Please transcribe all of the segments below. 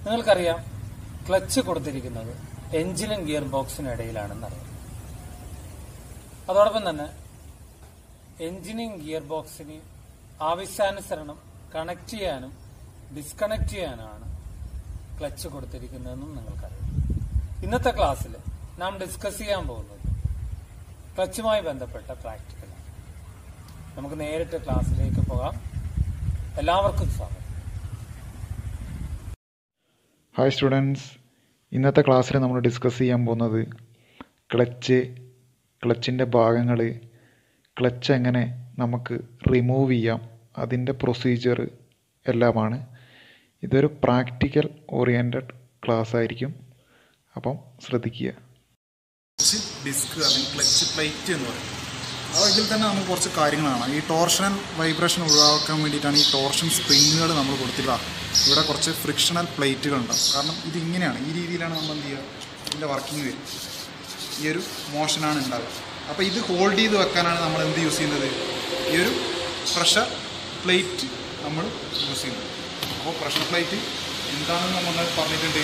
നിങ്ങൾക്കറിയാം ക്ലച്ച് കൊടുത്തിരിക്കുന്നത് എഞ്ചിനും ഗിയർ ബോക്സിനും ഇടയിലാണെന്നറിയാം അതോടൊപ്പം തന്നെ എഞ്ചിനും ഗിയർ ബോക്സിനെയും ആവശ്യാനുസരണം കണക്ട് ചെയ്യാനും ഡിസ്കണക്ട് ചെയ്യാനാണ് ക്ലച്ച് കൊടുത്തിരിക്കുന്നതെന്നും നിങ്ങൾക്കറിയാം ഇന്നത്തെ ക്ലാസ്സിൽ നാം ഡിസ്കസ് ചെയ്യാൻ പോകുന്നത് ക്ലച്ചുമായി ബന്ധപ്പെട്ട പ്രാക്ടിക്കലാണ് നമുക്ക് നേരിട്ട് ക്ലാസ്സിലേക്ക് പോകാം എല്ലാവർക്കും സ്വാഗതം ഹായ് സ്റ്റുഡൻസ് ഇന്നത്തെ ക്ലാസ്സിൽ നമ്മൾ ഡിസ്കസ് ചെയ്യാൻ പോകുന്നത് ക്ലച്ച് ക്ലച്ചിൻ്റെ ഭാഗങ്ങൾ ക്ലച്ച് എങ്ങനെ നമുക്ക് റിമൂവ് ചെയ്യാം അതിൻ്റെ പ്രൊസീജിയർ എല്ലാമാണ് ഇതൊരു പ്രാക്ടിക്കൽ ഓറിയൻറ്റഡ് ക്ലാസ് ആയിരിക്കും അപ്പം ശ്രദ്ധിക്കുക ക്ലച്ച് ഡിസ്ക് അല്ലെങ്കിൽ ക്ലച്ച് പ്ലേറ്റ് എന്ന് പറയും അപ്പോൾ ഇതിൽ തന്നെ നമുക്ക് കുറച്ച് കാര്യങ്ങളാണ് ഈ ടോർഷണൽ വൈബ്രേഷൻ ഒഴിവാക്കാൻ വേണ്ടിയിട്ടാണ് ഈ ടോർഷൻ സ്പ്രിങ്ങുകൾ നമ്മൾ കൊടുത്തിട്ടുള്ള ഇവിടെ കുറച്ച് ഫ്രിക്ഷണൽ പ്ലേറ്റുകൾ ഉണ്ടാവും കാരണം ഇത് ഇങ്ങനെയാണ് ഈ രീതിയിലാണ് നമ്മൾ എന്ത് ചെയ്യുക ഇതിൻ്റെ വർക്കിംഗ് വരും ഈ ഒരു മോഷനാണ് ഉണ്ടാവുക അപ്പോൾ ഇത് ഹോൾഡ് ചെയ്ത് വെക്കാനാണ് നമ്മൾ എന്ത് യൂസ് ചെയ്യുന്നത് ഈ ഒരു പ്രഷർ പ്ലേറ്റ് നമ്മൾ യൂസ് ചെയ്യുന്നത് അപ്പോൾ പ്രഷർ പ്ലേറ്റ് എന്താണെന്ന് നമ്മൾ പറഞ്ഞിട്ടുണ്ട്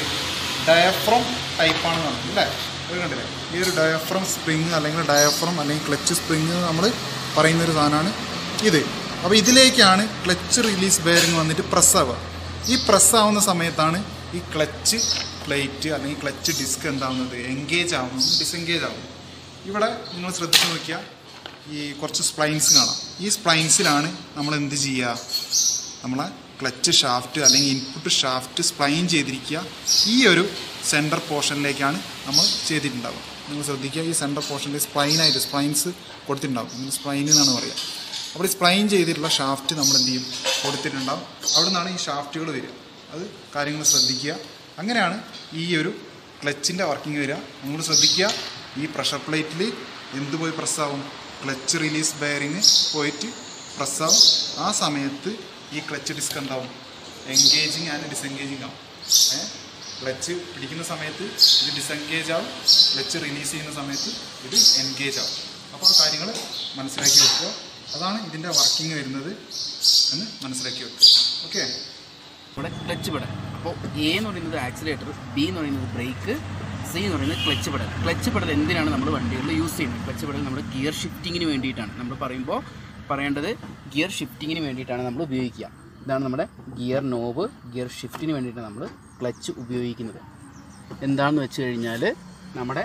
ഡയഫ്രം ടൈപ്പാണെന്ന് പറഞ്ഞു അല്ലേ ഇത് കണ്ടില്ലേ ഈ ഒരു ഡയഫ്രം സ്പ്രിങ് അല്ലെങ്കിൽ ഡയഫ്രം അല്ലെങ്കിൽ ക്ലച്ച് സ്പ്രിങ് നമ്മൾ പറയുന്ന ഒരു സാധനമാണ് ഇത് അപ്പോൾ ഇതിലേക്കാണ് ക്ലച്ച് റിലീസ് ബെയറിംഗ് വന്നിട്ട് പ്രസ് ആവുക ഈ പ്രസ് ആവുന്ന സമയത്താണ് ഈ ക്ലച്ച് പ്ലേറ്റ് അല്ലെങ്കിൽ ക്ലച്ച് ഡിസ്ക് എന്താവുന്നത് എൻഗേജ് ആവുന്നത് ഡിസെൻഗേജ് ആവുന്നത് ഇവിടെ നിങ്ങൾ ശ്രദ്ധിച്ച് നോക്കിയാൽ ഈ കുറച്ച് സ്പ്ലൈൻസ് കാണാം ഈ സ്പ്ലൈൻസിലാണ് നമ്മൾ എന്ത് ചെയ്യുക നമ്മളെ ക്ലച്ച് ഷാഫ്റ്റ് അല്ലെങ്കിൽ ഇൻപുട്ട് ഷാഫ്റ്റ് സ്പ്ലൈൻ ചെയ്തിരിക്കുക ഈ ഒരു സെൻറ്റർ പോർഷനിലേക്കാണ് നമ്മൾ ചെയ്തിട്ടുണ്ടാവുക നിങ്ങൾ ശ്രദ്ധിക്കുക ഈ സെൻറ്റർ പോർഷനിൽ സ്പ്ലൈനായിട്ട് സ്പ്ലൈൻസ് കൊടുത്തിട്ടുണ്ടാവും നിങ്ങൾ സ്പ്ലൈൻ എന്നാണ് പറയുക അപ്പോൾ ഈ സ്പ്ലൈൻ ചെയ്തിട്ടുള്ള ഷാഫ്റ്റ് നമ്മൾ എന്ത് ചെയ്യും കൊടുത്തിട്ടുണ്ടാവും അവിടെ നിന്നാണ് ഈ ഷാഫ്റ്റുകൾ വരിക അത് കാര്യങ്ങൾ ശ്രദ്ധിക്കുക അങ്ങനെയാണ് ഈ ഒരു ക്ലച്ചിൻ്റെ വർക്കിംഗ് വരിക നിങ്ങൾ ശ്രദ്ധിക്കുക ഈ പ്രഷർ പ്ലേറ്റിൽ എന്ത് പോയി പ്രസ്സാവും ക്ലച്ച് റിലീസ് ബെയറിങ് പോയിട്ട് പ്രസ്സാവും ആ സമയത്ത് ഈ ക്ലച്ച് ഡിസ്ക് എന്താവും എൻഗേജിങ് ആൻഡ് ഡിസെൻഗേജിങ് ആവും ഏ ക്ലച്ച് പിടിക്കുന്ന സമയത്ത് ഇത് ഡിസെൻഗേജ് ആവും ക്ലച്ച് റിലീസ് ചെയ്യുന്ന സമയത്ത് ഇത് എൻഗേജ് ആവും അപ്പോൾ ആ കാര്യങ്ങൾ മനസ്സിലാക്കി വെക്കുക അതാണ് ഇതിൻ്റെ വർക്കിംഗ് വരുന്നത് എന്ന് മനസ്സിലാക്കി വെക്കുക ഓക്കെ ഇവിടെ ക്ലച്ച് പെടൽ അപ്പോൾ എ എന്ന് പറയുന്നത് ആക്സിലേറ്റർ ബി എന്ന് പറയുന്നത് ബ്രേക്ക് സി എന്ന് പറയുന്നത് ക്ലച്ച് പെടൽ ക്ലച്ച് പെടൽ എന്തിനാണ് നമ്മൾ വണ്ടികളിൽ യൂസ് ചെയ്യുന്നത് ക്ലച്ച് പെടൽ നമ്മുടെ ഗിയർ ഷിഫ്റ്റിങ്ങിന് വേണ്ടിയിട്ടാണ് നമ്മൾ പറയുമ്പോൾ പറയേണ്ടത് ഗിയർ ഷിഫ്റ്റിങ്ങിന് വേണ്ടിയിട്ടാണ് നമ്മൾ ഉപയോഗിക്കുക ഇതാണ് നമ്മുടെ ഗിയർ നോബ് ഗിയർ ഷിഫ്റ്റിന് വേണ്ടിയിട്ടാണ് നമ്മൾ ക്ലച്ച് ഉപയോഗിക്കുന്നത് എന്താണെന്ന് വെച്ച് കഴിഞ്ഞാൽ നമ്മുടെ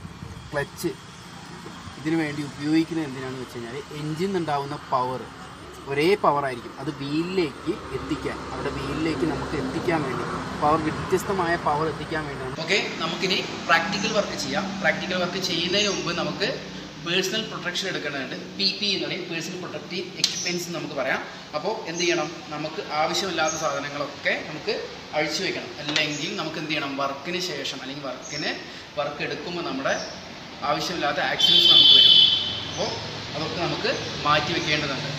ക്ലച്ച് ഇതിനു വേണ്ടി ഉപയോഗിക്കുന്നത് എന്തിനാണെന്ന് വെച്ച് കഴിഞ്ഞാൽ എൻജിൻ ഉണ്ടാവുന്ന പവർ ഒരേ പവർ ആയിരിക്കും അത് വീലിലേക്ക് എത്തിക്കാൻ അവിടെ വീലിലേക്ക് നമുക്ക് എത്തിക്കാൻ വേണ്ടി പവർ വ്യത്യസ്തമായ പവർ എത്തിക്കാൻ വേണ്ടിയാണ് ഓക്കെ നമുക്കിനി പ്രാക്ടിക്കൽ വർക്ക് ചെയ്യാം പ്രാക്ടിക്കൽ വർക്ക് ചെയ്യുന്നതിന് മുമ്പ് നമുക്ക് പേഴ്സണൽ പ്രൊട്ടക്ഷൻ എടുക്കേണ്ടതുണ്ട് പി പി എന്ന് പറയും പേഴ്സണൽ പ്രൊട്ടക്റ്റീവ് എക്യുപ്മെൻസ് നമുക്ക് പറയാം അപ്പോൾ എന്ത് ചെയ്യണം നമുക്ക് ആവശ്യമില്ലാത്ത സാധനങ്ങളൊക്കെ നമുക്ക് അഴിച്ചു വെക്കണം അല്ലെങ്കിൽ നമുക്ക് എന്ത് ചെയ്യണം വർക്കിന് ശേഷം അല്ലെങ്കിൽ വർക്കിന് വർക്ക് എടുക്കുമ്പോൾ നമ്മുടെ ആവശ്യമില്ലാത്ത ആക്സിഡൻസ് നമുക്ക് വരും അപ്പോൾ അതൊക്കെ നമുക്ക് മാറ്റി വെക്കേണ്ടതുണ്ട്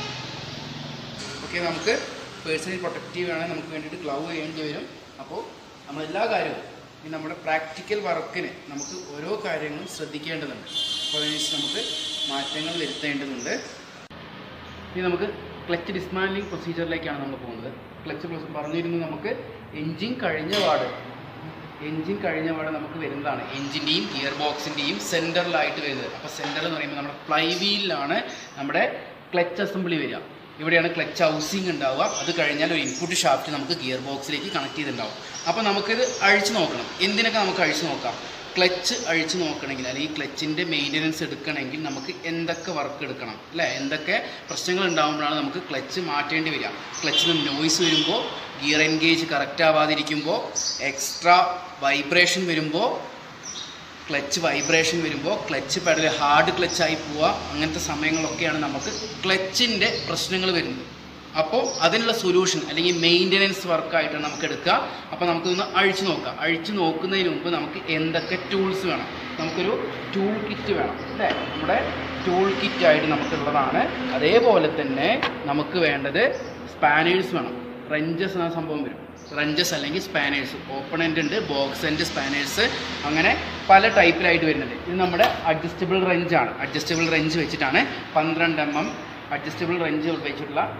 ഓക്കെ നമുക്ക് പേഴ്സണൽ പ്രൊട്ടക്റ്റീവ് ആണെങ്കിൽ നമുക്ക് വേണ്ടിയിട്ട് ഗ്ലൗ ചെയ്യേണ്ടി വരും അപ്പോൾ നമ്മളെല്ലാ കാര്യവും ഈ നമ്മുടെ പ്രാക്ടിക്കൽ വർക്കിന് നമുക്ക് ഓരോ കാര്യങ്ങളും ശ്രദ്ധിക്കേണ്ടതുണ്ട് അപ്പോൾ അതിനനുസരിച്ച് നമുക്ക് മാറ്റങ്ങൾ വരുത്തേണ്ടതുണ്ട് ഇനി നമുക്ക് ക്ലച്ച് ഡിസ്മാൻഡിങ് പ്രൊസീജിയറിലേക്കാണ് നമ്മൾ പോകുന്നത് ക്ലച്ച് പറഞ്ഞിരുന്നു നമുക്ക് എൻജിൻ കഴിഞ്ഞ പാട് എൻജിൻ കഴിഞ്ഞ പാടെ നമുക്ക് വരുന്നതാണ് എൻജിൻ്റെയും ഗിയർ ബോക്സിൻ്റെയും സെൻറ്ററിലായിട്ട് വരുന്നത് അപ്പോൾ സെൻറ്റർ എന്ന് പറയുമ്പോൾ നമ്മുടെ ഫ്ലൈ വീലിലാണ് നമ്മുടെ ക്ലച്ച് അസംബ്ലി വരിക ഇവിടെയാണ് ക്ലച്ച് ഹൗസിങ് ഉണ്ടാവുക അത് കഴിഞ്ഞാൽ ഒരു ഇൻപുട്ട് ഷാഫ്റ്റ് നമുക്ക് ഗിയർ ബോക്സിലേക്ക് കണക്ട് ചെയ്തിട്ടുണ്ടാവും അപ്പോൾ നമുക്കിത് അഴിച്ചു നോക്കണം എന്തിനൊക്കെ നമുക്ക് അഴിച്ചു നോക്കാം ക്ലച്ച് അഴിച്ചു നോക്കണമെങ്കിൽ അല്ലെങ്കിൽ ക്ലച്ചിൻ്റെ മെയിൻ്റനൻസ് എടുക്കണമെങ്കിൽ നമുക്ക് എന്തൊക്കെ വർക്ക് എടുക്കണം അല്ലേ എന്തൊക്കെ പ്രശ്നങ്ങൾ ഉണ്ടാകുമ്പോഴാണ് നമുക്ക് ക്ലച്ച് മാറ്റേണ്ടി വരിക ക്ലച്ചിന് നോയ്സ് വരുമ്പോൾ ഗിയർ എൻഗേജ് കറക്റ്റ് ആവാതിരിക്കുമ്പോൾ എക്സ്ട്രാ വൈബ്രേഷൻ വരുമ്പോൾ ക്ലച്ച് വൈബ്രേഷൻ വരുമ്പോൾ ക്ലച്ച് പെടൽ ഹാർഡ് ക്ലച്ചായി പോവുക അങ്ങനത്തെ സമയങ്ങളൊക്കെയാണ് നമുക്ക് ക്ലച്ചിൻ്റെ പ്രശ്നങ്ങൾ വരുന്നത് അപ്പോൾ അതിനുള്ള സൊല്യൂഷൻ അല്ലെങ്കിൽ മെയിൻ്റനൻസ് വർക്കായിട്ടാണ് നമുക്ക് എടുക്കുക അപ്പോൾ നമുക്കൊന്ന് അഴിച്ചു നോക്കാം അഴിച്ചു നോക്കുന്നതിന് മുമ്പ് നമുക്ക് എന്തൊക്കെ ടൂൾസ് വേണം നമുക്കൊരു ടൂൾ കിറ്റ് വേണം അല്ലേ നമ്മുടെ ടൂൾ കിറ്റായിട്ട് നമുക്കുള്ളതാണ് അതേപോലെ തന്നെ നമുക്ക് വേണ്ടത് സ്പാനേഴ്സ് വേണം റെഞ്ചസ് എന്ന സംഭവം വരും റഞ്ചസ് അല്ലെങ്കിൽ സ്പാനേഴ്സ് ഓപ്പൺ എൻഡ് ഉണ്ട് ബോക്സ് എൻഡ് സ്പാനേഴ്സ് അങ്ങനെ പല ടൈപ്പിലായിട്ട് വരുന്നുണ്ട് ഇത് നമ്മുടെ അഡ്ജസ്റ്റബിൾ റെഞ്ചാണ് അഡ്ജസ്റ്റബിൾ റെഞ്ച് വെച്ചിട്ടാണ് പന്ത്രണ്ട് എം എം അഡ്ജസ്റ്റബിൾ റെഞ്ച് വെച്ചിട്ടുള്ള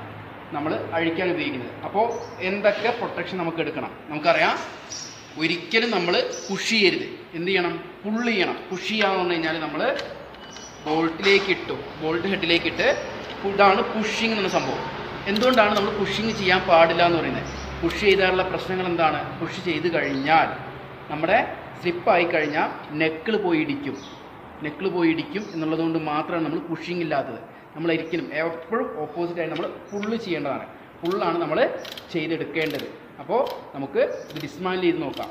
നമ്മൾ അഴിക്കാൻ ഉപയോഗിക്കുന്നത് അപ്പോൾ എന്തൊക്കെ പ്രൊട്ടക്ഷൻ നമുക്ക് എടുക്കണം നമുക്കറിയാം ഒരിക്കലും നമ്മൾ പുഷ് ചെയ്യരുത് എന്ത് ചെയ്യണം പുള്ള് ചെയ്യണം പുഷ് ചെയ്യാന്ന് പറഞ്ഞു കഴിഞ്ഞാൽ നമ്മൾ ബോൾട്ടിലേക്ക് ഇട്ടു ബോൾട്ട് ഹെഡിലേക്ക് ഇട്ട് ഇതാണ് പുഷിങ് എന്ന സംഭവം എന്തുകൊണ്ടാണ് നമ്മൾ പുഷിങ് ചെയ്യാൻ പാടില്ല എന്ന് പറയുന്നത് പുഷ് ചെയ്താലുള്ള പ്രശ്നങ്ങൾ എന്താണ് പുഷ് ചെയ്ത് കഴിഞ്ഞാൽ നമ്മുടെ സ്ലിപ്പായി കഴിഞ്ഞാൽ നെക്കിൾ പോയി ഇടിക്കും നെക്കിൾ പോയി ഇടിക്കും എന്നുള്ളത് കൊണ്ട് മാത്രമാണ് നമ്മൾ പുഷിങ് ഇല്ലാത്തത് നമ്മൾ ഒരിക്കലും എപ്പോഴും ഓപ്പോസിറ്റായി നമ്മൾ പുള്ള് ചെയ്യേണ്ടതാണ് പുള്ളാണ് നമ്മൾ ചെയ്തെടുക്കേണ്ടത് അപ്പോൾ നമുക്ക് ഇത് ഡിസ്മാൻഡിൽ ചെയ്ത് നോക്കാം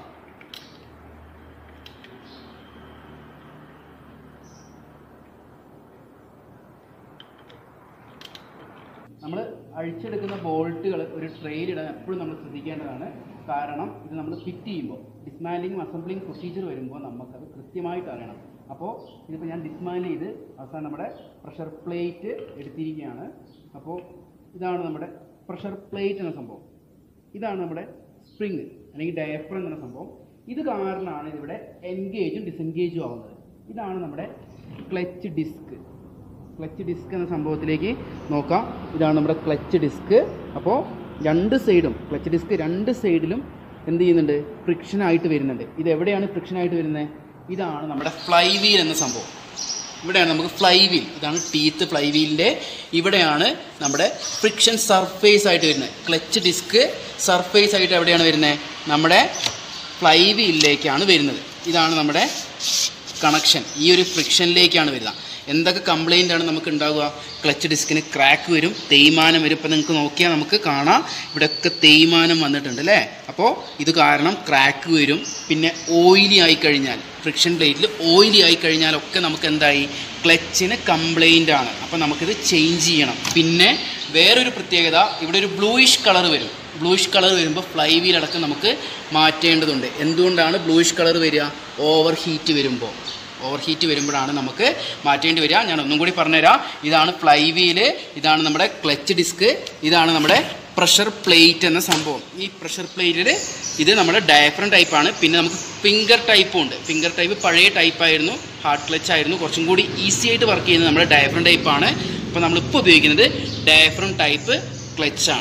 നമ്മൾ അഴിച്ചെടുക്കുന്ന ബോൾട്ടുകൾ ഒരു ട്രെയിലിടാൻ എപ്പോഴും നമ്മൾ ശ്രദ്ധിക്കേണ്ടതാണ് കാരണം ഇത് നമ്മൾ ഫിറ്റ് ചെയ്യുമ്പോൾ ഡിസ്മാൻഡിങ് അസംബ്ലിങ് പ്രൊസീജിയർ വരുമ്പോൾ നമുക്കത് കൃത്യമായിട്ട് അറിയണം അപ്പോൾ ഇതിപ്പോൾ ഞാൻ ഡിസ്മാൻഡിൽ ചെയ്ത് അവസാനം നമ്മുടെ പ്രഷർ പ്ലേറ്റ് എടുത്തിരിക്കുകയാണ് അപ്പോൾ ഇതാണ് നമ്മുടെ പ്രഷർ പ്ലേറ്റ് എന്ന സംഭവം ഇതാണ് നമ്മുടെ സ്പ്രിങ് അല്ലെങ്കിൽ ഡയഫ്രം എന്ന സംഭവം ഇത് കാരണമാണ് ഇതിവിടെ എൻഗേജും ഡിസെൻഗേജും ആവുന്നത് ഇതാണ് നമ്മുടെ ക്ലച്ച് ഡിസ്ക് ക്ലച്ച് ഡിസ്ക് എന്ന സംഭവത്തിലേക്ക് നോക്കാം ഇതാണ് നമ്മുടെ ക്ലച്ച് ഡിസ്ക് അപ്പോൾ രണ്ട് സൈഡും ക്ലച്ച് ഡിസ്ക് രണ്ട് സൈഡിലും എന്ത് ചെയ്യുന്നുണ്ട് ഫ്രിക്ഷൻ ആയിട്ട് വരുന്നുണ്ട് ഇത് എവിടെയാണ് ഫ്രിക്ഷൻ ആയിട്ട് വരുന്നത് ഇതാണ് നമ്മുടെ ഫ്ലൈ വീൽ എന്ന സംഭവം ഇവിടെയാണ് നമുക്ക് ഫ്ലൈ വീൽ ഇതാണ് ടീത്ത് ഫ്ലൈ വീലിൻ്റെ ഇവിടെയാണ് നമ്മുടെ ഫ്രിക്ഷൻ സർഫേസ് ആയിട്ട് വരുന്നത് ക്ലച്ച് ഡിസ്ക് സർഫേസ് ആയിട്ട് എവിടെയാണ് വരുന്നത് നമ്മുടെ ഫ്ലൈ വീലിലേക്കാണ് വരുന്നത് ഇതാണ് നമ്മുടെ കണക്ഷൻ ഈ ഒരു ഫ്രിക്ഷനിലേക്കാണ് വരുന്നത് എന്തൊക്കെ കംപ്ലൈൻ്റ് ആണ് നമുക്ക് ഉണ്ടാവുക ക്ലച്ച് ഡിസ്കിന് ക്രാക്ക് വരും തേയ്മാനം വരും ഇപ്പം നിങ്ങൾക്ക് നോക്കിയാൽ നമുക്ക് കാണാം ഇവിടെയൊക്കെ തേയ്മാനം വന്നിട്ടുണ്ട് അല്ലേ അപ്പോൾ ഇത് കാരണം ക്രാക്ക് വരും പിന്നെ ഓയിലി ആയി കഴിഞ്ഞാൽ ഫ്രിക്ഷൻ പ്ലേറ്റിൽ ഓയിലി ആയി കഴിഞ്ഞാലൊക്കെ നമുക്ക് എന്തായി ക്ലച്ചിന് കംപ്ലൈൻ്റ് ആണ് അപ്പോൾ നമുക്കിത് ചേഞ്ച് ചെയ്യണം പിന്നെ വേറൊരു പ്രത്യേകത ഇവിടെ ഒരു ബ്ലൂയിഷ് കളർ വരും ബ്ലൂയിഷ് കളർ വരുമ്പോൾ ഫ്ലൈ വീൽ അടക്കം നമുക്ക് മാറ്റേണ്ടതുണ്ട് എന്തുകൊണ്ടാണ് ബ്ലൂയിഷ് കളർ വരിക ഓവർ ഹീറ്റ് വരുമ്പോൾ ഓവർ ഹീറ്റ് വരുമ്പോഴാണ് നമുക്ക് മാറ്റേണ്ടി വരിക ഞാൻ ഒന്നും കൂടി പറഞ്ഞുതരാം ഇതാണ് ഫ്ലൈ വീല് ഇതാണ് നമ്മുടെ ക്ലച്ച് ഡിസ്ക് ഇതാണ് നമ്മുടെ പ്രഷർ പ്ലേറ്റ് എന്ന സംഭവം ഈ പ്രഷർ പ്ലേറ്റിൽ ഇത് നമ്മുടെ ഡയഫ്രം ടൈപ്പാണ് പിന്നെ നമുക്ക് ഫിംഗർ ടൈപ്പും ഉണ്ട് ഫിംഗർ ടൈപ്പ് പഴയ ടൈപ്പായിരുന്നു ഹാർഡ് ക്ലച്ച് ആയിരുന്നു കുറച്ചും കൂടി ഈസി ആയിട്ട് വർക്ക് ചെയ്യുന്നത് നമ്മുടെ ഡയഫ്രം ടൈപ്പാണ് അപ്പോൾ നമ്മളിപ്പോൾ ഉപയോഗിക്കുന്നത് ഡയഫ്രം ടൈപ്പ് ക്ലച്ചാണ്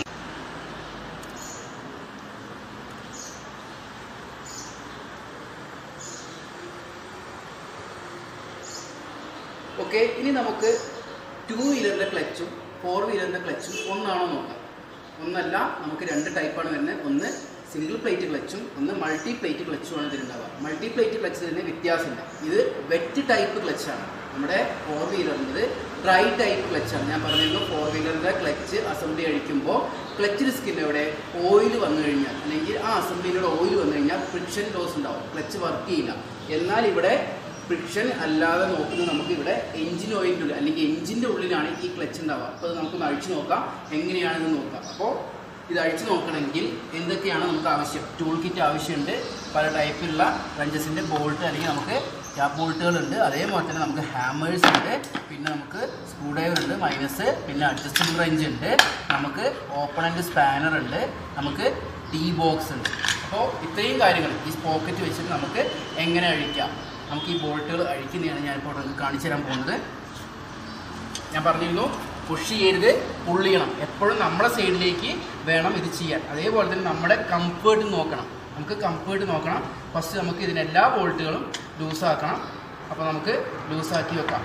ഓക്കെ ഇനി നമുക്ക് ടു വീലറിൻ്റെ ക്ലച്ചും ഫോർ വീലറിൻ്റെ ക്ലച്ചും ഒന്നാണോ നോക്കാം ഒന്നല്ല നമുക്ക് രണ്ട് ടൈപ്പാണ് വരുന്നത് ഒന്ന് സിംഗിൾ പ്ലേറ്റ് ക്ലച്ചും ഒന്ന് മൾട്ടി പ്ലേറ്റ് ക്ലച്ചുമാണ് ഇതിലുണ്ടാവുക മൾട്ടി പ്ലേറ്റ് ക്ലച്ച് തന്നെ വ്യത്യാസമില്ല ഇത് വെറ്റ് ടൈപ്പ് ക്ലച്ചാണ് നമ്മുടെ ഫോർ വീലറിൻ്റെ ഡ്രൈ ടൈപ്പ് ക്ലച്ചാണ് ഞാൻ പറഞ്ഞിരുന്നു ഫോർ വീലറിൻ്റെ ക്ലച്ച് അസംബ്ലി അഴിക്കുമ്പോൾ ക്ലച്ച് ഡിസ്കിൻ്റെ അവിടെ ഓയിൽ വന്നു കഴിഞ്ഞാൽ അല്ലെങ്കിൽ ആ അസംബ്ലിയിലൂടെ ഓയിൽ വന്നു കഴിഞ്ഞാൽ ഫ്രിക്ഷൻ ലോസ് ഉണ്ടാവും ക്ലച്ച് വർക്ക് ചെയ്യില്ല എന്നാൽ ഇവിടെ ഫ്രിക്ഷൻ അല്ലാതെ നോക്കുന്നത് നമുക്ക് ഇവിടെ എഞ്ചിൻ ഓയിലിൻ്റെ ഉള്ളിൽ അല്ലെങ്കിൽ എഞ്ചിൻ്റെ ഉള്ളിലാണ് ഈ ക്ലച്ച് ഉണ്ടാവുക അപ്പോൾ അത് നമുക്കൊന്ന് അഴിച്ചു നോക്കാം എങ്ങനെയാണെന്ന് നോക്കാം അപ്പോൾ ഇത് അഴിച്ചു നോക്കണമെങ്കിൽ എന്തൊക്കെയാണ് നമുക്ക് ആവശ്യം ടൂൾ കിറ്റ് ആവശ്യമുണ്ട് പല ടൈപ്പിലുള്ള റഞ്ചസിൻ്റെ ബോൾട്ട് അല്ലെങ്കിൽ നമുക്ക് ക്യാപ് ബോൾട്ടുകളുണ്ട് അതേപോലെ തന്നെ നമുക്ക് ഹാമേഴ്സ് ഉണ്ട് പിന്നെ നമുക്ക് സ്ക്രൂ ഡ്രൈവർ ഉണ്ട് മൈനസ് പിന്നെ അഡ്ജസ്റ്റബിൾ റേഞ്ച് ഉണ്ട് നമുക്ക് ഓപ്പൺ ആൻഡ് സ്പാനർ ഉണ്ട് നമുക്ക് ടീ ബോക്സ് ഉണ്ട് അപ്പോൾ ഇത്രയും കാര്യങ്ങൾ ഈ പോക്കറ്റ് വെച്ചിട്ട് നമുക്ക് എങ്ങനെ അഴിക്കാം നമുക്ക് ഈ ബോൾട്ടുകൾ അഴിക്കുന്നതാണ് ഞാനിപ്പോൾ നിങ്ങൾക്ക് കാണിച്ചു തരാൻ പോകുന്നത് ഞാൻ പറഞ്ഞിരുന്നു പുഷ് ചെയ്യരുത് പുൾ ചെയ്യണം എപ്പോഴും നമ്മുടെ സൈഡിലേക്ക് വേണം ഇത് ചെയ്യാൻ അതേപോലെ തന്നെ നമ്മുടെ കംഫേർട്ട് നോക്കണം നമുക്ക് കംഫേർട്ട് നോക്കണം ഫസ്റ്റ് നമുക്ക് ഇതിന് എല്ലാ ബോൾട്ടുകളും ലൂസാക്കണം അപ്പോൾ നമുക്ക് ലൂസാക്കി വെക്കാം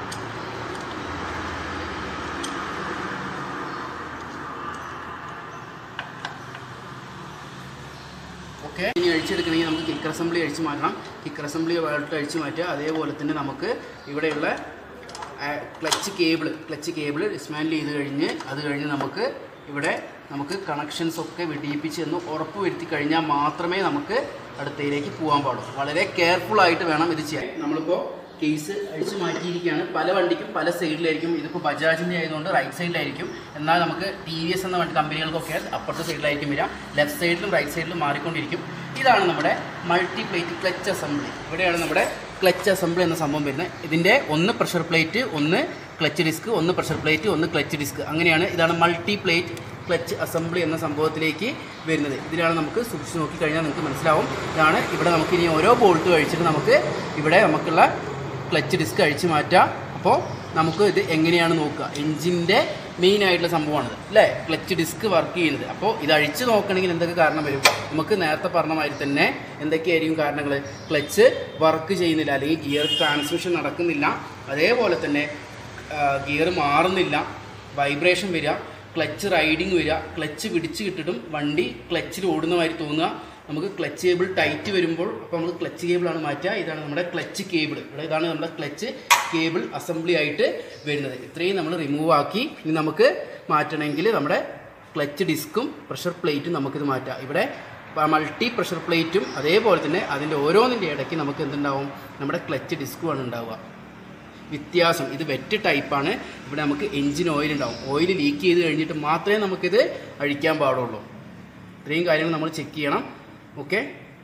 ഓക്കെ ഇനി അഴിച്ചെടുക്കണമെങ്കിൽ നമുക്ക് കിക്കർ അസംബ്ലി അഴിച്ച് മാറ്റണം കിക്കർ അസംബ്ലി വേൾട്ട് അഴിച്ച് മാറ്റുക അതേപോലെ തന്നെ നമുക്ക് ഇവിടെയുള്ള clutch cable clutch cable dismantle ചെയ്ത് കഴിഞ്ഞ് അത് കഴിഞ്ഞ് നമുക്ക് ഇവിടെ നമുക്ക് കണക്ഷൻസ് ഒക്കെ വെടിയിപ്പിച്ച് എന്ന് ഉറപ്പ് വരുത്തി കഴിഞ്ഞാൽ മാത്രമേ നമുക്ക് അടുത്തയിലേക്ക് പോകാൻ പാടുള്ളൂ വളരെ കെയർഫുൾ ആയിട്ട് വേണം ഇത് ചെയ്യാൻ നമ്മളിപ്പോൾ കേസ് അഴിച്ച് മാറ്റിയിരിക്കുകയാണ് പല വണ്ടിക്കും പല സൈഡിലായിരിക്കും ഇതിപ്പോൾ ബജാജിൻ്റെ ആയതുകൊണ്ട് റൈറ്റ് സൈഡിലായിരിക്കും എന്നാൽ നമുക്ക് ടി വി എസ് എന്ന വണ്ടി കമ്പനികൾക്കൊക്കെ അപ്പുറത്തെ സൈഡിലായിരിക്കും വരിക ലെഫ്റ്റ് സൈഡിലും റൈറ്റ് സൈഡിലും മാറിക്കൊണ്ടിരിക്കും ഇതാണ് നമ്മുടെ മൾട്ടി പ്ലേറ്റ് ക്ലച്ച് അസംബ്ലി ഇവിടെയാണ് നമ്മുടെ ക്ലച്ച് അസംബ്ലി എന്ന സംഭവം വരുന്നത് ഇതിൻ്റെ ഒന്ന് പ്രഷർ പ്ലേറ്റ് ഒന്ന് ക്ലച്ച് ഡിസ്ക് ഒന്ന് പ്രഷർ പ്ലേറ്റ് ഒന്ന് ക്ലച്ച് ഡിസ്ക് അങ്ങനെയാണ് ഇതാണ് മൾട്ടി പ്ലേറ്റ് ക്ലച്ച് അസംബ്ലി എന്ന സംഭവത്തിലേക്ക് വരുന്നത് ഇതിലാണ് നമുക്ക് സൂക്ഷിച്ച് നോക്കിക്കഴിഞ്ഞാൽ നിങ്ങൾക്ക് മനസ്സിലാവും ഇതാണ് ഇവിടെ നമുക്ക് ഇനി ഓരോ ബോൾട്ട് കഴിച്ചിട്ട് നമുക്ക് ഇവിടെ നമുക്കുള്ള ക്ലച്ച് ഡിസ്ക് അഴിച്ചു മാറ്റാം അപ്പോൾ നമുക്ക് ഇത് എങ്ങനെയാണ് നോക്കുക എൻജിൻ്റെ മെയിൻ ആയിട്ടുള്ള സംഭവമാണിത് അല്ലേ ക്ലച്ച് ഡിസ്ക് വർക്ക് ചെയ്യുന്നത് അപ്പോൾ ഇത് അഴിച്ച് നോക്കണമെങ്കിൽ എന്തൊക്കെ കാരണം വരും നമുക്ക് നേരത്തെ പറഞ്ഞ മാതിരി തന്നെ എന്തൊക്കെയായിരിക്കും കാരണങ്ങൾ ക്ലച്ച് വർക്ക് ചെയ്യുന്നില്ല അല്ലെങ്കിൽ ഗിയർ ട്രാൻസ്മിഷൻ നടക്കുന്നില്ല അതേപോലെ തന്നെ ഗിയർ മാറുന്നില്ല വൈബ്രേഷൻ വരിക ക്ലച്ച് റൈഡിങ് വരിക ക്ലച്ച് പിടിച്ച് കിട്ടിട്ടും വണ്ടി ക്ലച്ചിൽ ഓടുന്ന മാതിരി തോന്നുക നമുക്ക് ക്ലച്ച് കേബിൾ ടൈറ്റ് വരുമ്പോൾ അപ്പോൾ നമ്മൾ ക്ലച്ച് കേബിളാണ് മാറ്റുക ഇതാണ് നമ്മുടെ ക്ലച്ച് കേബിൾ ഇവിടെ ഇതാണ് നമ്മുടെ ക്ലച്ച് കേബിൾ അസംബ്ലി ആയിട്ട് വരുന്നത് ഇത്രയും നമ്മൾ റിമൂവ് ആക്കി ഇനി നമുക്ക് മാറ്റണമെങ്കിൽ നമ്മുടെ ക്ലച്ച് ഡിസ്കും പ്രഷർ പ്ലേറ്റും നമുക്കിത് മാറ്റാം ഇവിടെ മൾട്ടി പ്രഷർ പ്ലേറ്റും അതേപോലെ തന്നെ അതിൻ്റെ ഓരോന്നിൻ്റെ ഇടയ്ക്ക് നമുക്ക് എന്തുണ്ടാവും നമ്മുടെ ക്ലച്ച് ഡിസ്കുമാണ് ഉണ്ടാവുക വ്യത്യാസം ഇത് വെറ്റ് ടൈപ്പാണ് ഇവിടെ നമുക്ക് എഞ്ചിൻ ഓയിൽ ഉണ്ടാവും ഓയിൽ ലീക്ക് ചെയ്ത് കഴിഞ്ഞിട്ട് മാത്രമേ നമുക്കിത് അഴിക്കാൻ പാടുള്ളൂ ഇത്രയും കാര്യങ്ങൾ നമ്മൾ ചെക്ക് ചെയ്യണം ഓക്കെ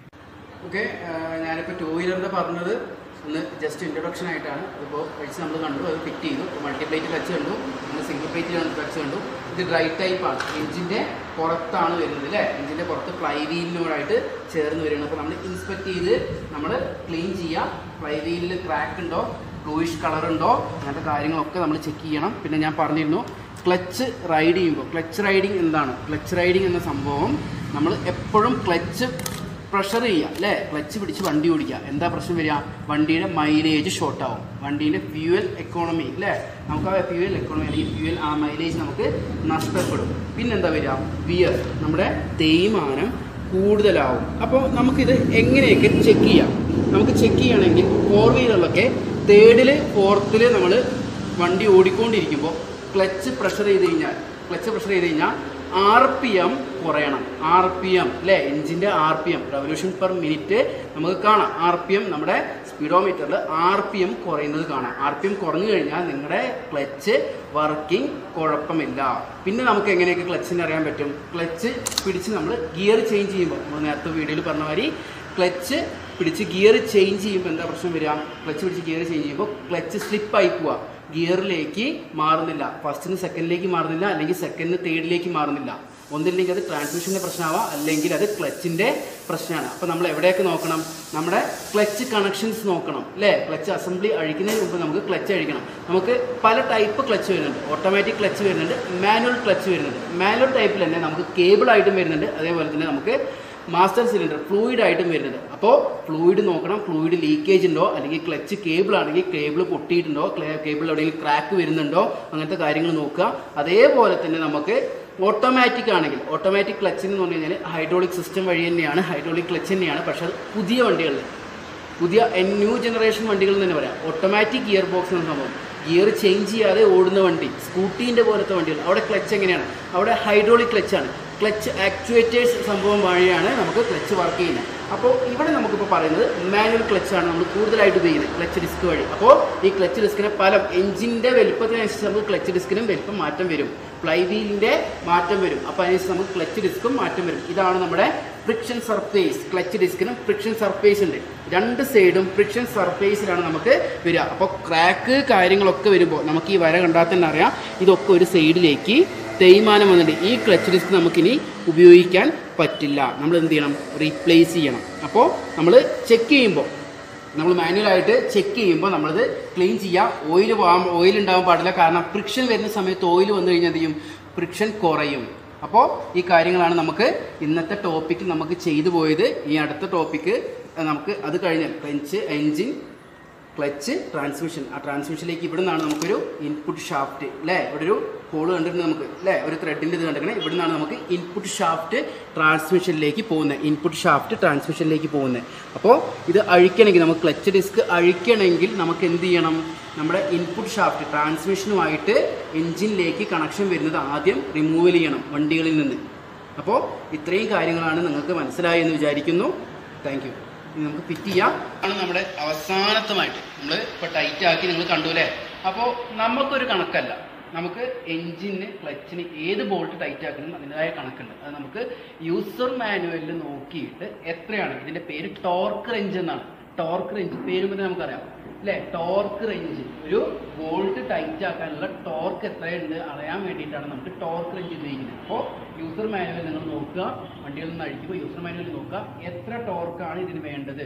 ഓക്കെ ഞാനിപ്പോൾ ടൂ വീലറിൻ്റെ പറഞ്ഞത് ഒന്ന് ജസ്റ്റ് ഇൻട്രൊഡക്ഷൻ ആയിട്ടാണ് അതിപ്പോൾ കഴിച്ച് നമ്മൾ കണ്ടു അത് ഫിറ്റ് ചെയ്തു മൾട്ടിപ്ലേറ്റ് ടച്ച് കണ്ടു നമ്മൾ സിംഗിൾ പ്ലേറ്റ് ടച്ച് കണ്ടു ഇത് ഡ്രൈ ടൈപ്പാണ് എഞ്ചിൻ്റെ പുറത്താണ് വരുന്നത് അല്ലേ എഞ്ചിൻ്റെ പുറത്ത് ഫ്ലൈ വീലിനോടായിട്ട് ചേർന്ന് വരുന്നത് അപ്പോൾ നമ്മൾ ഇൻസ്പെക്ട് ചെയ്ത് നമ്മൾ ക്ലീൻ ചെയ്യുക ഫ്ലൈ വീലിൽ ക്രാക്ക് ഉണ്ടോ ബ്ലൂയിഷ് കളർ ഉണ്ടോ അങ്ങനത്തെ കാര്യങ്ങളൊക്കെ നമ്മൾ ചെക്ക് ചെയ്യണം പിന്നെ ഞാൻ പറഞ്ഞിരുന്നു ക്ലച്ച് റൈഡ് ചെയ്യുമ്പോൾ ക്ലച്ച് റൈഡിങ് എന്താണ് ക്ലച്ച് റൈഡിങ് എന്ന സംഭവം നമ്മൾ എപ്പോഴും ക്ലച്ച് പ്രഷർ ചെയ്യുക അല്ലേ ക്ലച്ച് പിടിച്ച് വണ്ടി ഓടിക്കുക എന്താ പ്രശ്നം വരിക വണ്ടിയുടെ മൈലേജ് ഷോർട്ട് ആവും വണ്ടീൻ്റെ ഫ്യൂവൽ എക്കോണമി അല്ലേ നമുക്ക് ആ ഫ്യൂവൽ എക്കോണമി അല്ലെങ്കിൽ ഫ്യൂവൽ ആ മൈലേജ് നമുക്ക് നഷ്ടപ്പെടും പിന്നെന്താ വരിക വിയർ നമ്മുടെ തേയ്മാനം കൂടുതലാവും അപ്പോൾ നമുക്കിത് എങ്ങനെയൊക്കെ ചെക്ക് ചെയ്യാം നമുക്ക് ചെക്ക് ചെയ്യണമെങ്കിൽ ഫോർ വീലറിലൊക്കെ തേർഡിൽ ഫോർത്തിൽ നമ്മൾ വണ്ടി ഓടിക്കൊണ്ടിരിക്കുമ്പോൾ ക്ലച്ച് പ്രഷർ ചെയ്ത് കഴിഞ്ഞാൽ ക്ലച്ച് പ്രഷർ ചെയ്ത് കഴിഞ്ഞാൽ ആർ പി എം കുറയണം ആർ പി എം അല്ലേ എഞ്ചിൻ്റെ R P M revolution per minute നമുക്ക് കാണാം ആർ പി എം നമ്മുടെ സ്പീഡോമീറ്ററിൽ ആർ പി എം കുറയുന്നത് കാണാം ആർ പി എം കുറഞ്ഞു കഴിഞ്ഞാൽ നിങ്ങളുടെ ക്ലച്ച് വർക്കിംഗ് കുഴപ്പമില്ല പിന്നെ നമുക്ക് എങ്ങനെയൊക്കെ ക്ലച്ചിനെ അറിയാൻ പറ്റും ക്ലച്ച് പിടിച്ച് നമ്മൾ ഗിയർ ചേഞ്ച് ചെയ്യുമ്പോൾ നമ്മൾ നേരത്തെ വീഡിയോയിൽ പറഞ്ഞ മാതിരി ക്ലച്ച് പിടിച്ച് ഗിയർ ചേഞ്ച് ചെയ്യുമ്പോൾ എന്താ പ്രശ്നം വരിക ക്ലച്ച് പിടിച്ച് ഗിയർ ചേഞ്ച് ചെയ്യുമ്പോൾ ക്ലച്ച് സ്ലിപ്പായി പോവുക ഗിയറിലേക്ക് മാറുന്നില്ല ഫസ്റ്റിന് സെക്കൻഡിലേക്ക് മാറുന്നില്ല അല്ലെങ്കിൽ സെക്കൻഡിന് തേർഡിലേക്ക് മാറുന്നില്ല ഒന്നില്ലെങ്കിൽ അത് ട്രാൻസ്മിഷൻ്റെ പ്രശ്നമാവാം അല്ലെങ്കിൽ അത് ക്ലച്ചിൻ്റെ പ്രശ്നമാണ് അപ്പോൾ നമ്മൾ എവിടെയൊക്കെ നോക്കണം നമ്മുടെ ക്ലച്ച് കണക്ഷൻസ് നോക്കണം അല്ലേ ക്ലച്ച് അസംബ്ലി അഴിക്കുന്നതിന് മുമ്പ് നമുക്ക് ക്ലച്ച് അഴിക്കണം നമുക്ക് പല ടൈപ്പ് ക്ലച്ച് വരുന്നുണ്ട് ഓട്ടോമാറ്റിക് ക്ലച്ച് വരുന്നുണ്ട് മാനുവൽ ക്ലച്ച് വരുന്നുണ്ട് മാനുവൽ ടൈപ്പിൽ തന്നെ നമുക്ക് കേബിൾ ആയിട്ടും വരുന്നുണ്ട് അതേപോലെ തന്നെ നമുക്ക് മാസ്റ്റർ സിലിണ്ടർ ഫ്ലൂയിഡ് ആയിട്ടും വരുന്നത് അപ്പോൾ ഫ്ലൂയിഡ് നോക്കണം ഫ്ലൂയിഡ് ലീക്കേജ് ഉണ്ടോ അല്ലെങ്കിൽ ക്ലച്ച് കേബിൾ ആണെങ്കിൽ കേബിൾ പൊട്ടിയിട്ടുണ്ടോ കേബിൾ എവിടെയെങ്കിലും ക്രാക്ക് വരുന്നുണ്ടോ അങ്ങനത്തെ കാര്യങ്ങൾ നോക്കുക അതേപോലെ തന്നെ നമുക്ക് ഓട്ടോമാറ്റിക് ആണെങ്കിൽ ഓട്ടോമാറ്റിക് ക്ലച്ചിന് എന്ന് പറഞ്ഞു കഴിഞ്ഞാൽ ഹൈഡ്രോളിക് സിസ്റ്റം വഴി തന്നെയാണ് ഹൈഡ്രോളിക് ക്ലച്ച് തന്നെയാണ് പക്ഷേ അത് പുതിയ വണ്ടികളിൽ പുതിയ ന്യൂ ജനറേഷൻ വണ്ടികൾ എന്ന് തന്നെ പറയാം ഓട്ടോമാറ്റിക് ഗിയർ ബോക്സ് എന്ന സംഭവം ഗിയർ ചേഞ്ച് ചെയ്യാതെ ഓടുന്ന വണ്ടി സ്കൂട്ടീൻ്റെ പോലത്തെ വണ്ടികൾ അവിടെ ക്ലച്ച് എങ്ങനെയാണ് അവിടെ ഹൈഡ്രോളിക് ക്ലച്ചാണ് ക്ലച്ച് ആക്ച്വേറ്റേഴ്സ് സംഭവം വഴിയാണ് നമുക്ക് ക്ലച്ച് വർക്ക് ചെയ്യുന്നത് അപ്പോൾ ഇവിടെ നമുക്കിപ്പോൾ പറയുന്നത് മാനുവൽ ക്ലച്ചാണ് നമ്മൾ കൂടുതലായിട്ട് ഉപയോഗിക്കുന്നത് ക്ലച്ച് ഡിസ്ക് വഴി അപ്പോൾ ഈ ക്ലച്ച് ഡിസ്കിനെ പല എഞ്ചിൻ്റെ വലുപ്പത്തിനനുസരിച്ച് നമുക്ക് ക്ലച്ച് ഡിസ്കിനും വലുപ്പം മാറ്റം വരും ഫ്ലൈ വീലിൻ്റെ മാറ്റം വരും അപ്പോൾ അതിനനുസരിച്ച് നമുക്ക് ക്ലച്ച് ഡിസ്കും മാറ്റം വരും ഇതാണ് നമ്മുടെ ഫ്രിക്ഷൻ സർഫേസ് ക്ലച്ച് ഡിസ്കിനും ഫ്രിക്ഷൻ സർഫേസ് ഉണ്ട് രണ്ട് സൈഡും ഫ്രിക്ഷൻ സർഫേസിലാണ് നമുക്ക് വരിക അപ്പോൾ ക്രാക്ക് കാര്യങ്ങളൊക്കെ വരുമ്പോൾ നമുക്ക് ഈ വര കണ്ടാൽ തന്നെ അറിയാം ഇതൊക്കെ ഒരു സൈഡിലേക്ക് തേയ്മാനം വന്നിട്ട് ഈ ക്ലച്ച് ഡിസ്ക് നമുക്കിനി ഉപയോഗിക്കാൻ പറ്റില്ല നമ്മൾ എന്ത് ചെയ്യണം റീപ്ലേസ് ചെയ്യണം അപ്പോൾ നമ്മൾ ചെക്ക് ചെയ്യുമ്പോൾ നമ്മൾ മാനുവലായിട്ട് ചെക്ക് ചെയ്യുമ്പോൾ നമ്മളിത് ക്ലീൻ ചെയ്യുക ഓയിൽ പോകാൻ ഓയിൽ ഉണ്ടാകാൻ പാടില്ല കാരണം ഫ്രിക്ഷൻ വരുന്ന സമയത്ത് ഓയിൽ വന്നു കഴിഞ്ഞാൽ എന്ത് ചെയ്യും ഫ്രിക്ഷൻ കുറയും അപ്പോൾ ഈ കാര്യങ്ങളാണ് നമുക്ക് ഇന്നത്തെ ടോപ്പിക്ക് നമുക്ക് ചെയ്തു പോയത് ഈ അടുത്ത ടോപ്പിക്ക് നമുക്ക് അത് കഴിഞ്ഞാൽ ക്ലച്ച് എൻജിൻ ക്ലച്ച് ട്രാൻസ്മിഷൻ ആ ട്രാൻസ്മിഷനിലേക്ക് ഇവിടെ നിന്നാണ് നമുക്കൊരു ഇൻപുട്ട് ഷാഫ്റ്റ് അല്ലേ ഇവിടെ ഒരു ഹോൾ കണ്ടിട്ടുണ്ട് നമുക്ക് അല്ലേ ഒരു ത്രെഡിൻ്റെ ഇത് കണ്ടിരിക്കണേ ഇവിടെ നിന്നാണ് നമുക്ക് ഇൻപുട്ട് ഷാഫ്റ്റ് ട്രാൻസ്മിഷനിലേക്ക് പോകുന്നത് ഇൻപുട്ട് ഷാഫ്റ്റ് ട്രാൻസ്മിഷനിലേക്ക് പോകുന്നത് അപ്പോൾ ഇത് അഴിക്കണമെങ്കിൽ നമുക്ക് ക്ലച്ച് ഡിസ്ക് അഴിക്കണമെങ്കിൽ നമുക്ക് എന്ത് ചെയ്യണം നമ്മുടെ ഇൻപുട്ട് ഷാഫ്റ്റ് ട്രാൻസ്മിഷനുമായിട്ട് എൻജിനിലേക്ക് കണക്ഷൻ വരുന്നത് ആദ്യം റിമൂവൽ ചെയ്യണം വണ്ടികളിൽ നിന്ന് അപ്പോൾ ഇത്രയും കാര്യങ്ങളാണ് നിങ്ങൾക്ക് മനസ്സിലായി എന്ന് വിചാരിക്കുന്നു താങ്ക് യു ഇനി നമുക്ക് ഫിറ്റ് ചെയ്യാം ആണ് നമ്മുടെ അവസാനത്തുമായിട്ട് നമ്മൾ ഇപ്പോൾ ടൈറ്റ് ആക്കി നിങ്ങൾ കണ്ടു അല്ലേ അപ്പോൾ നമുക്കൊരു കണക്കല്ല നമുക്ക് എഞ്ചിന് ക്ലച്ചിന് ഏത് ബോൾട്ട് ടൈറ്റ് ആക്കണം അതിൻ്റെതായ കണക്കുണ്ട് അത് നമുക്ക് യൂസർ മാനുവലിൽ നോക്കിയിട്ട് എത്രയാണ് ഇതിൻ്റെ പേര് ടോർക്ക് റേഞ്ച് എന്നാണ് ടോർക്ക് റേഞ്ച് പേര് മുതൽ നമുക്കറിയാം അല്ലേ ടോർക്ക് റേഞ്ച് ഒരു ബോൾട്ട് ടൈറ്റ് ആക്കാനുള്ള ടോർക്ക് എത്രയുണ്ട് അറിയാൻ വേണ്ടിയിട്ടാണ് നമുക്ക് ടോർക്ക് റേഞ്ച് ഉപയോഗിക്കുന്നത് അപ്പോൾ യൂസർ മാനുവൽ നിങ്ങൾ നോക്കുക വണ്ടികളിൽ നിന്ന് അഴിക്കുമ്പോൾ യൂസർ മാനുവൽ നോക്കുക എത്ര ടോർക്കാണ് ഇതിന് വേണ്ടത്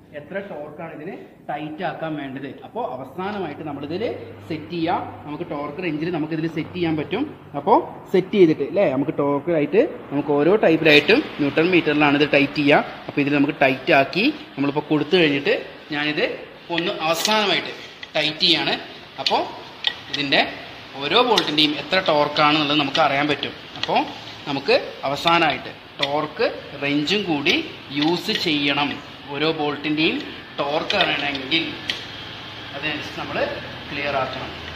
എത്ര ടോർക്കാണ് ഇതിന് ടൈറ്റ് ആക്കാൻ വേണ്ടത് അപ്പോൾ അവസാനമായിട്ട് നമ്മളിതിൽ സെറ്റ് ചെയ്യാം നമുക്ക് ടോർക്ക് റേഞ്ചിൽ നമുക്ക് ഇതിൽ സെറ്റ് ചെയ്യാൻ പറ്റും അപ്പോൾ സെറ്റ് ചെയ്തിട്ട് അല്ലേ നമുക്ക് ടോർക്കായിട്ട് നമുക്ക് ഓരോ ടൈപ്പിലായിട്ടും ന്യൂട്രൺ മീറ്ററിലാണ് ഇത് ടൈറ്റ് ചെയ്യുക അപ്പോൾ ഇതിൽ നമുക്ക് ടൈറ്റ് ആക്കി നമ്മളിപ്പോൾ കൊടുത്തു കഴിഞ്ഞിട്ട് ഞാനിത് ഒന്ന് അവസാനമായിട്ട് ടൈറ്റ് ചെയ്യാണ് അപ്പോൾ ഇതിൻ്റെ ഓരോ ബോൾട്ടിൻ്റെയും എത്ര ടോർക്കാണെന്നുള്ളത് നമുക്ക് അറിയാൻ പറ്റും അപ്പോൾ നമുക്ക് അവസാനമായിട്ട് ടോർക്ക് റേഞ്ചും കൂടി യൂസ് ചെയ്യണം ഓരോ ബോൾട്ടിൻ്റെയും ടോർക്ക് അറിയണമെങ്കിൽ അതിനനുസരിച്ച് നമ്മൾ ക്ലിയർ ആക്കണം